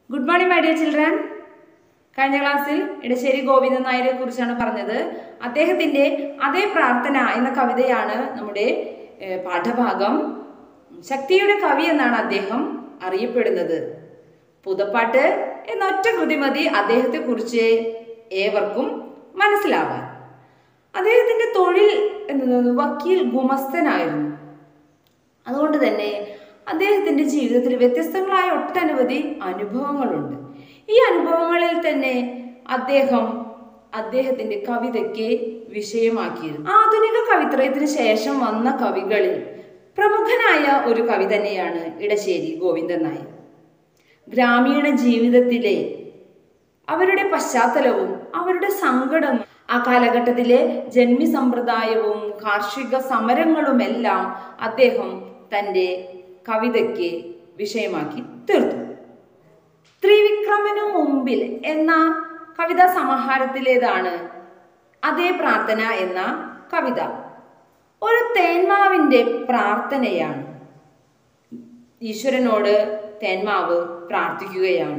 good morning my dear children കഴിഞ്ഞ ക്ലാസ്സിൽ ഇടശ്ശേരി ഗോവിന്ദൻ നായരെ കുറിച്ചാണ് പറഞ്ഞത് അദ്ദേഹത്തിന്റെ അതേ പ്രാർത്ഥന എന്ന കവിതയാണ് നമ്മുടെ ഏഹ്, പാഠഭാഗം ശക്തിയുടെ കവി എന്നാണ് അദ്ദേഹം അറിയപ്പെടുന്നത് പുതപ്പാട്ട് എന്ന ഒറ്റ കൃതി മതി അദ്ദേഹത്തെ കുറിച്ച് ഏവർക്കും മനസ്സിലാവാൻ അദ്ദേഹത്തിന്റെ തൊഴിൽ എന്നത് വക്കീൽ ഗുമസ്തനായിരുന്നു അതുകൊണ്ട് തന്നെ അദ്ദേഹത്തിന്റെ ജീവിതത്തിൽ വ്യത്യസ്തങ്ങളായ ഒട്ടനവധി അനുഭവങ്ങളുണ്ട് ഈ അനുഭവങ്ങളിൽ തന്നെ അദ്ദേഹം അദ്ദേഹത്തിന്റെ കവിതയ്ക്ക് വിഷയമാക്കിയിരുന്നു ആധുനിക കവിത്രയത്തിന് ശേഷം വന്ന കവികളിൽ പ്രമുഖനായ ഒരു കവി തന്നെയാണ് ഇടശ്ശേരി ഗോവിന്ദൻ നായർ ഗ്രാമീണ ജീവിതത്തിലെ അവരുടെ പശ്ചാത്തലവും അവരുടെ സങ്കടവും ആ കാലഘട്ടത്തിലെ ജന്മി സമ്പ്രദായവും കാർഷിക സമരങ്ങളുമെല്ലാം അദ്ദേഹം തൻ്റെ കവിതയ്ക്ക് വിഷയമാക്കി തീർത്തു ത്രിവിക്രമനു മുമ്പിൽ എന്ന കവിതാ സമാഹാരത്തിലേതാണ് അതേ പ്രാർത്ഥന എന്ന കവിത ഒരു തേന്മാവിൻ്റെ പ്രാർത്ഥനയാണ് ഈശ്വരനോട് തേന്മാവ് പ്രാർത്ഥിക്കുകയാണ്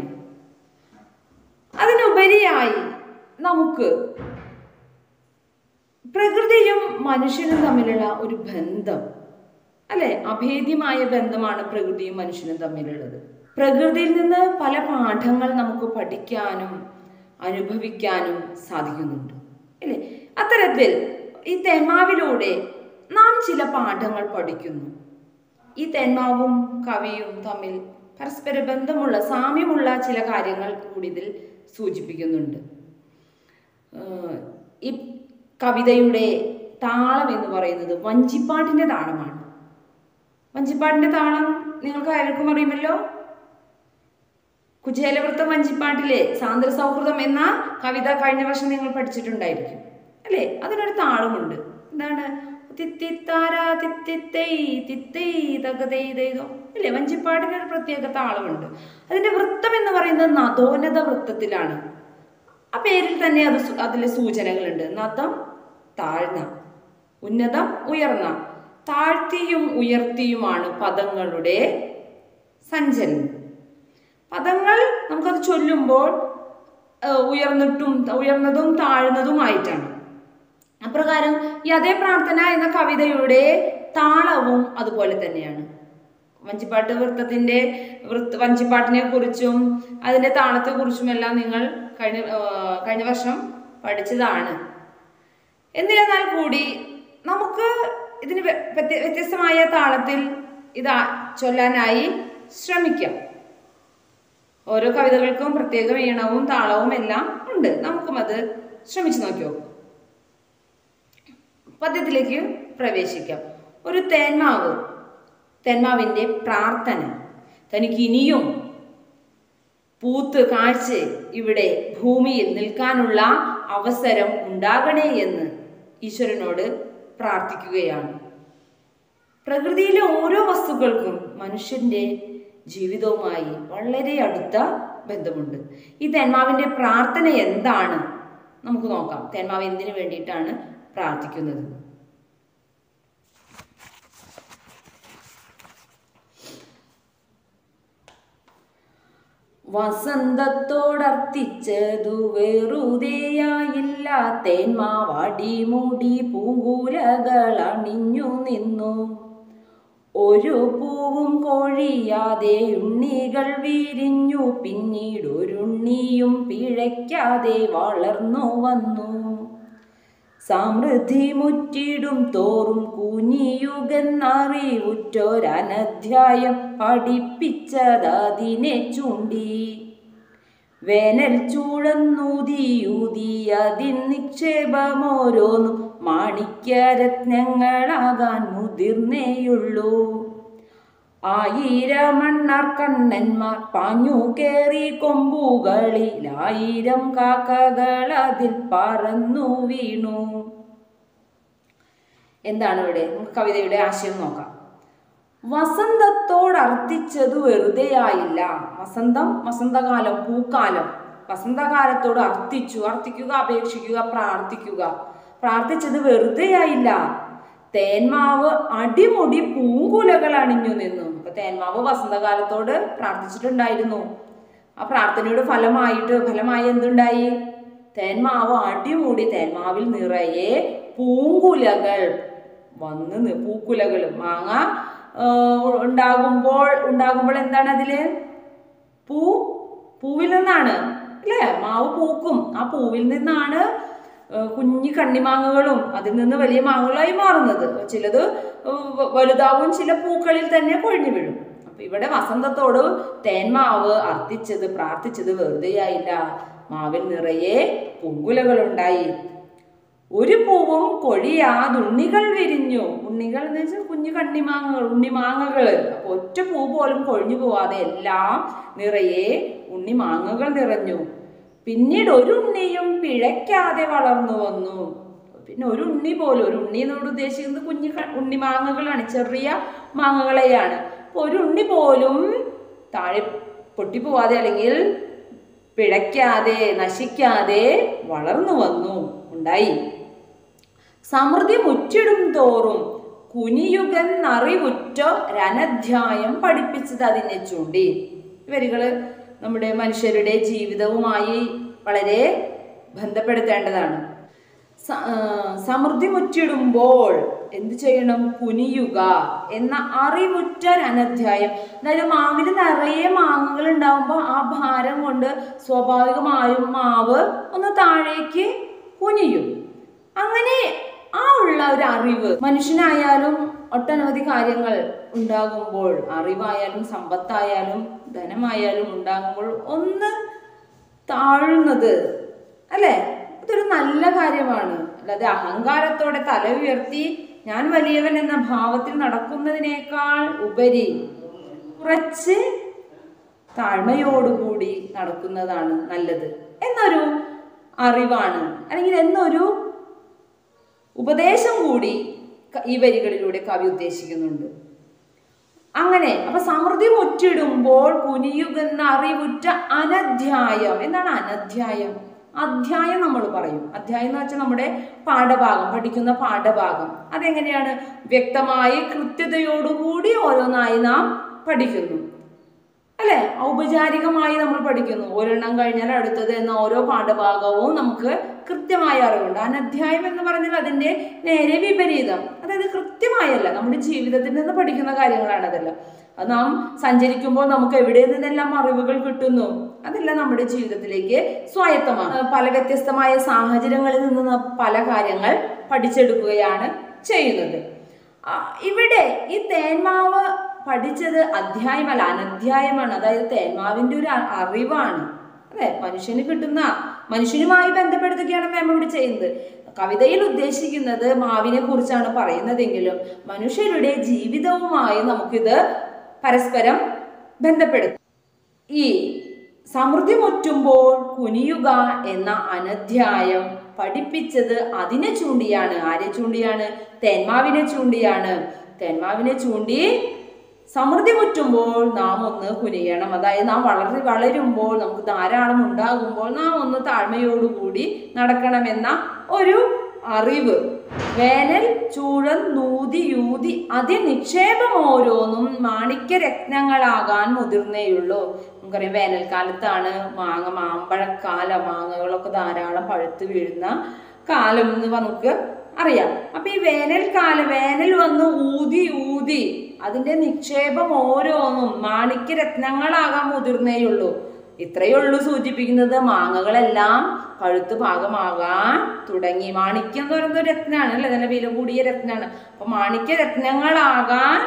അതിനുപരിയായി നമുക്ക് പ്രകൃതിയും മനുഷ്യനും തമ്മിലുള്ള ഒരു ബന്ധം അല്ലെ അഭേദ്യമായ ബന്ധമാണ് പ്രകൃതിയും മനുഷ്യനും തമ്മിലുള്ളത് പ്രകൃതിയിൽ നിന്ന് പല പാഠങ്ങൾ നമുക്ക് പഠിക്കാനും അനുഭവിക്കാനും സാധിക്കുന്നുണ്ട് അല്ലേ അത്തരത്തിൽ ഈ തേന്മാവിലൂടെ നാം ചില പാഠങ്ങൾ പഠിക്കുന്നു ഈ തേന്മാവും കവിയും തമ്മിൽ പരസ്പര ബന്ധമുള്ള സാമ്യമുള്ള ചില കാര്യങ്ങൾ കൂടി ഇതിൽ സൂചിപ്പിക്കുന്നുണ്ട് ഏഹ് ഈ കവിതയുടെ താളം എന്ന് പറയുന്നത് വഞ്ചിപ്പാട്ടിൻ്റെ താളമാണ് വഞ്ചിപ്പാട്ടിൻ്റെ താളം നിങ്ങൾക്ക് ആർക്കും അറിയുമല്ലോ കുചേലവൃത്തം വഞ്ചിപ്പാട്ടിലെ സാന്ദ്ര സൗഹൃദം എന്ന കവിത കഴിഞ്ഞ വർഷം നിങ്ങൾ പഠിച്ചിട്ടുണ്ടായിരിക്കും അല്ലേ അതിനൊരു താളമുണ്ട് എന്താണ് തിത്തിത്താരാ തിത്തിത്തൈ തിത്തൈ തകതൈ ദൈതോ അല്ലേ വഞ്ചിപ്പാട്ടിന് ഒരു പ്രത്യേക താളമുണ്ട് അതിന്റെ വൃത്തം എന്ന് പറയുന്നത് നദോന്നത വൃത്തത്തിലാണ് ആ പേരിൽ തന്നെ അത് സു- അതിലെ സൂചനകളുണ്ട് നദം താഴ്ന്ന ഉന്നതം ഉയർന്ന താഴ്ത്തിയും ഉയർത്തിയുമാണ് പദങ്ങളുടെ സഞ്ചലനം പദങ്ങൾ നമുക്കത് ചൊല്ലുമ്പോൾ ഏഹ്, ഉയർന്നിട്ടും ഉയർന്നതും താഴ്ന്നതുമായിട്ടാണ് അപ്രകാരം ഈ അതേ പ്രാർത്ഥന എന്ന കവിതയുടെ താളവും അതുപോലെ തന്നെയാണ് വഞ്ചിപ്പാട്ട് വൃത്തത്തിന്റെ വൃത്ത വഞ്ചിപ്പാട്ടിനെ കുറിച്ചും അതിന്റെ താളത്തെ കുറിച്ചും എല്ലാം നിങ്ങൾ കഴിഞ്ഞ ഏഹ്, കഴിഞ്ഞ വർഷം പഠിച്ചതാണ് എന്നിരുന്നാൽ കൂടി നമുക്ക് ഇതിന് വ്യ- വ്യത്യ- വ്യത്യസ്തമായ താളത്തിൽ ഇത് ആ- ചൊല്ലാനായി ശ്രമിക്കാം ഓരോ കവിതകൾക്കും പ്രത്യേക ഈണവും താളവും എല്ലാം ഉണ്ട് നമുക്കും അത് ശ്രമിച്ചു നോക്കിയോ പദ്യത്തിലേക്ക് പ്രവേശിക്കാം ഒരു തേന്മാവ് തേന്മാവിൻ്റെ പ്രാർത്ഥന തനിക്ക് ഇനിയും പൂത്ത് കാഴ്ച ഇവിടെ ഭൂമിയിൽ നിൽക്കാനുള്ള അവസരം ഉണ്ടാകണേ എന്ന് ഈശ്വരനോട് പ്രാർത്ഥിക്കുകയാണ് പ്രകൃതിയിലെ ഓരോ വസ്തുക്കൾക്കും മനുഷ്യന്റെ ജീവിതവുമായി വളരെ അടുത്ത ബന്ധമുണ്ട് ഈ തേന്മാവിന്റെ പ്രാർത്ഥന എന്താണ് നമുക്ക് നോക്കാം തേന്മാവ് എന്തിനു വേണ്ടിയിട്ടാണ് പ്രാർത്ഥിക്കുന്നത് വസന്തത്തോടർത്തിച്ചതു വെറുതെയായില്ല തേന്മാവാടി മൂടി പൂങ്കൂലകൾ അണിഞ്ഞു നിന്നു ഒരു പൂവും കൊഴിയാതെ ഉണ്ണികൾ വിരിഞ്ഞു പിന്നീട് ഒരുണ്ണിയും പിഴയ്ക്കാതെ വളർന്നു വന്നു സമൃദ്ധി മുറ്റിടും തോറും കുനിയുകെന്നറിവുറ്റൊരനധ്യായം പഠിപ്പിച്ചതതിനെ ചൂണ്ടി വേനൽ ചൂഴന്നൂതിയൂതി അതിൻ നിക്ഷേപമോരോന്നും മാണിക്യരത്നങ്ങളാകാൻ മുതിർന്നേയുള്ളൂ ആയിരമണ്ണാർ കണ്ണന്മാർ പാഞ്ഞു കേറി കൊമ്പുകളിൽ ആയിരം കാക്കകൾ അതിൽ പറന്നു വീണു എന്താണ് ഇവിടെ നമുക്ക് കവിതയുടെ ആശയം നോക്കാം വസന്തത്തോടർത്ഥിച്ചത് വെറുതെയായില്ല വസന്തം വസന്തകാലം പൂക്കാലം വസന്തകാലത്തോട് അർത്ഥിച്ചു അർത്ഥിക്കുക അപേക്ഷിക്കുക പ്രാർത്ഥിക്കുക പ്രാർത്ഥിച്ചത് വെറുതെയായില്ല തേന്മാവ് അടിമുടി പൂങ്കുലകൾ അണിഞ്ഞു നിന്നു അപ്പൊ തേന്മാവ് വസന്തകാലത്തോട് പ്രാർത്ഥിച്ചിട്ടുണ്ടായിരുന്നു ആ പ്രാർത്ഥനയുടെ ഫലമായിട്ട് ഫലമായി എന്തുണ്ടായി തേന്മാവ് അടിമൂടി തേന്മാവിൽ നിറയെ പൂങ്കുലകൾ വന്ന് നി- പൂക്കുലകൾ മാങ്ങ ആ, ഉണ്ടാകുമ്പോൾ ഉണ്ടാകുമ്പോൾ എന്താണ് അതില് പൂ പൂവിൽ നിന്നാണ് അല്ലേ മാവ് പൂക്കും ആ പൂവിൽ നിന്നാണ് ആ, കുഞ്ഞു കണ്ണിമാങ്ങകളും അതിൽ നിന്ന് വലിയ മാങ്ങകളായി മാറുന്നത് ചിലത് വ- വലുതാവും ചില പൂക്കളിൽ തന്നെ കൊഴിഞ്ഞു വീഴും അപ്പൊ ഇവിടെ വസന്തത്തോട് തേന്മാവ് അർത്ഥിച്ചത് പ്രാർത്ഥിച്ചത് വെറുതെയായില്ല മാവിൽ നിറയെ പൂങ്കുലകളുണ്ടായി ഒരു പൂവും കൊഴിയാതെ ഉണ്ണികൾ വിരിഞ്ഞു ഉണ്ണികൾ എന്ന് വെച്ചാൽ കുഞ്ഞു കണ്ണിമാങ്ങകൾ ഉണ്ണിമാങ്ങകൾ അപ്പൊ ഒറ്റ പൂ പോലും കൊഴിഞ്ഞു പോവാതെ എല്ലാം നിറയെ ഉണ്ണിമാങ്ങകൾ നിറഞ്ഞു പിന്നീട് ഒരു ഉണ്ണിയും പിഴയ്ക്കാതെ വളർന്നു വന്നു പിന്നെ ഒരു ഉണ്ണി പോലും ഒരു ഉണ്ണി എന്നോട് ഉദ്ദേശിക്കുന്നത് കുഞ്ഞു ക- ഉണ്ണിമാങ്ങകളാണ് ചെറിയ മാങ്ങകളെയാണ് അപ്പൊ ഒരു ഉണ്ണി പോലും താഴെ പൊട്ടിപ്പോവാതെ അല്ലെങ്കിൽ പിഴയ്ക്കാതെ നശിക്കാതെ വളർന്നു വന്നു ഉണ്ടായി സമൃദ്ധി മുറ്റിടും തോറും കുനിയുഗൻ അറിവുറ്റ രനധ്യായം പഠിപ്പിച്ചത് അതിനെ ചൂണ്ടി ഇവരുകള് നമ്മുടെ മനുഷ്യരുടെ ജീവിതവുമായി വളരെ ബന്ധപ്പെടുത്തേണ്ടതാണ് സ- ആ, സമൃദ്ധി മുറ്റിടുമ്പോൾ എന്ത് ചെയ്യണം കുനിയുക എന്ന അറിവുറ്റ അനധ്യായം അതായത് മാവിൽ നിറയെ മാങ്ങകൾ ഉണ്ടാവുമ്പോൾ ആ ഭാരം കൊണ്ട് സ്വാഭാവികമായും മാവ് ഒന്ന് താഴേക്ക് കുനിയും അങ്ങനെ ആ ഉള്ള ഒരു അറിവ് മനുഷ്യനായാലും ഒട്ടനവധി കാര്യങ്ങൾ ഉണ്ടാകുമ്പോൾ അറിവായാലും സമ്പത്തായാലും ധനമായാലും ഉണ്ടാകുമ്പോൾ ഒന്ന് താഴുന്നത് അല്ലേ അതൊരു നല്ല കാര്യമാണ് അല്ലാതെ അഹങ്കാരത്തോടെ തല ഉയർത്തി ഞാൻ വലിയവൻ എന്ന ഭാവത്തിൽ നടക്കുന്നതിനേക്കാൾ ഉപരി കുറച്ച് താഴ്മയോടുകൂടി നടക്കുന്നതാണ് നല്ലത് എന്നൊരു അറിവാണ് അല്ലെങ്കിൽ എന്നൊരു ഉപദേശം കൂടി ക- ഈ വരികളിലൂടെ കവി ഉദ്ദേശിക്കുന്നുണ്ട് അങ്ങനെ അപ്പൊ സമൃദ്ധി മുറ്റിടുമ്പോൾ കുനിയുകുന്ന അറിവുറ്റ അനധ്യായം എന്താണ് അനധ്യായം അധ്യായം നമ്മൾ പറയും അധ്യായം എന്ന് വെച്ചാൽ നമ്മുടെ പാഠഭാഗം പഠിക്കുന്ന പാഠഭാഗം അതെങ്ങനെയാണ് വ്യക്തമായി കൃത്യതയോടുകൂടി ഓരോന്നായി നാം പഠിക്കുന്നു അല്ലെ ഔപചാരികമായി നമ്മൾ പഠിക്കുന്നു ഒരെണ്ണം കഴിഞ്ഞാൽ അടുത്തത് എന്ന ഓരോ പാഠഭാഗവും നമുക്ക് കൃത്യമായ അറിവുണ്ട് അനധ്യായം എന്ന് പറഞ്ഞാൽ അതിന്റെ നേരെ വിപരീതം അതായത് കൃത്യമായല്ല നമ്മുടെ ജീവിതത്തിൽ നിന്ന് പഠിക്കുന്ന കാര്യങ്ങളാണ് അതെല്ലാം അത് നാം സഞ്ചരിക്കുമ്പോൾ നമുക്ക് എവിടെ നിന്നെല്ലാം അറിവുകൾ കിട്ടുന്നു അതെല്ലാം നമ്മുടെ ജീവിതത്തിലേക്ക് സ്വായത്തമാണ് പല വ്യത്യസ്തമായ സാഹചര്യങ്ങളിൽ നിന്ന് നാം പല കാര്യങ്ങൾ പഠിച്ചെടുക്കുകയാണ് ചെയ്യുന്നത് ആ, ഇവിടെ ഈ തേന്മാവ് പഠിച്ചത് അധ്യായമല്ല അനധ്യായമാണ് അതായത് തേന്മാവിന്റെ ഒരു അ- അറിവാണ് അതെ മനുഷ്യന് കിട്ടുന്ന മനുഷ്യനുമായി ബന്ധപ്പെടുത്തുകയാണ് മാം ഇവിടെ ചെയ്യുന്നത് കവിതയിൽ ഉദ്ദേശിക്കുന്നത് മാവിനെ കുറിച്ചാണ് പറയുന്നതെങ്കിലും മനുഷ്യരുടെ ജീവിതവുമായി നമുക്കിത് പരസ്പരം ബന്ധപ്പെടുത്താം ഈ സമൃദ്ധി മുറ്റുമ്പോൾ കുനിയുക എന്ന അനധ്യായം പഠിപ്പിച്ചത് അതിനെ ചൂണ്ടിയാണ് ആരെ ചൂണ്ടിയാണ് തേന്മാവിനെ ചൂണ്ടിയാണ് തേന്മാവിനെ ചൂണ്ടി സമൃദ്ധി മുറ്റുമ്പോൾ നാം ഒന്ന് കുനിയണം അതായത് നാം വളർന്ന് വളരുമ്പോൾ നമുക്ക് ധാരാളം ഉണ്ടാകുമ്പോൾ നാം ഒന്ന് താഴ്മയോടുകൂടി നടക്കണമെന്ന ഒരു അറിവ് വേനൽ ചൂഴൽ നൂതി യൂതി അതിനിക്ഷേപം ഓരോന്നും മാണിക്യ രത്നങ്ങളാകാൻ മുതിർന്നേയുള്ളൂ നമുക്കറിയാം വേനൽക്കാലത്താണ് മാങ്ങ മാമ്പഴക്കാലം മാങ്ങകളൊക്കെ ധാരാളം പഴുത്ത് വീഴുന്ന കാലം എന്ന് നമുക്ക് അറിയാം അപ്പൊ ഈ വേനൽക്കാലം വേനൽ വന്ന് ഊതി ഊതി അതിന്റെ നിക്ഷേപം ഓരോന്നും മാണിക്യ രത്നങ്ങളാകാൻ മുതിർന്നേയുള്ളൂ ഇത്രയേ ഉള്ളൂ സൂചിപ്പിക്കുന്നത് മാങ്ങകളെല്ലാം പഴുത്ത് പാകമാകാൻ തുടങ്ങി മാണിക്യം എന്ന് പറയുന്നത് ഒരു രത്നാണ് അല്ലെ നല്ല വില കൂടിയ രത്നാണ് അപ്പൊ മാണിക്യ രത്നങ്ങളാകാൻ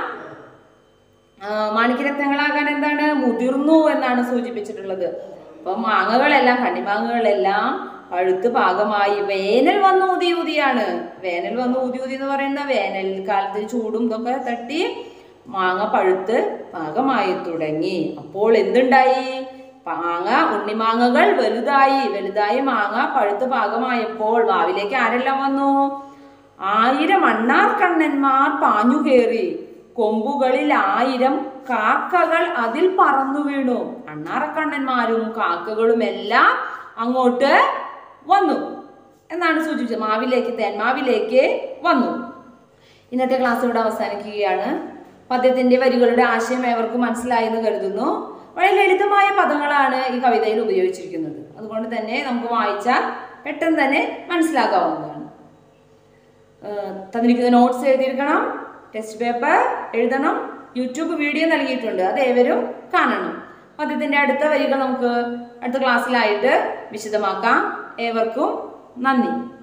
ആ, മാണിക്യരത്നങ്ങളാകാൻ എന്താണ് മുതിർന്നു എന്നാണ് സൂചിപ്പിച്ചിട്ടുള്ളത് അപ്പൊ മാങ്ങകളെല്ലാം കണ്ണിമാങ്ങകളെല്ലാം പഴുത്ത് പാകമായി വേനൽ വന്ന് ഊതി ഊതിയാണ് വേനൽ വന്ന് ഊതി ഊതി എന്ന് പറയുന്ന വേനൽക്കാലത്ത് ചൂടും ഇതൊക്കെ തട്ടി മാങ്ങ പഴുത്ത് പാകമായി തുടങ്ങി അപ്പോൾ എന്തുണ്ടായി മാങ്ങ ഉണ്ണിമാങ്ങകൾ വലുതായി വലുതായി മാങ്ങ പഴുത്ത് പാകമായപ്പോൾ വാവിലേക്ക് ആരെല്ലാം വന്നു ആയിരം അണ്ണാർ കണ്ണന്മാർ പാഞ്ഞു കയറി കൊമ്പുകളിൽ ആയിരം കാക്കകൾ അതിൽ പറന്നു വീണു അണ്ണാറക്കണ്ണന്മാരും കാക്കകളും എല്ലാം അങ്ങോട്ട് വന്നു എന്നാണ് സൂചിപ്പിച്ചത് മാവിലേക്ക് തേന്മാവിലേക്ക് വന്നു ഇന്നത്തെ ക്ലാസ് ഇവിടെ അവസാനിക്കുകയാണ് പദ്യത്തിന്റെ വരികളുടെ ആശയം ഏവർക്കും മനസ്സിലായെന്ന് കരുതുന്നു വളരെ ലളിതമായ പദങ്ങളാണ് ഈ കവിതയിൽ ഉപയോഗിച്ചിരിക്കുന്നത് അതുകൊണ്ട് തന്നെ നമുക്ക് വായിച്ചാൽ പെട്ടെന്ന് തന്നെ മനസ്സിലാക്കാവുന്നതാണ് ഏഹ് തന്നിരിക്കുന്ന നോട്ട്സ് എഴുതിയിരിക്കണം ടെസ്റ്റ് പേപ്പർ എഴുതണം യൂട്യൂബ് വീഡിയോ നൽകിയിട്ടുണ്ട് അത് ഏവരും കാണണം പദ്യത്തിന്റെ അടുത്ത വരികൾ നമുക്ക് അടുത്ത ക്ലാസ്സിലായിട്ട് വിശദമാക്കാം ഏവർക്കും നന്ദി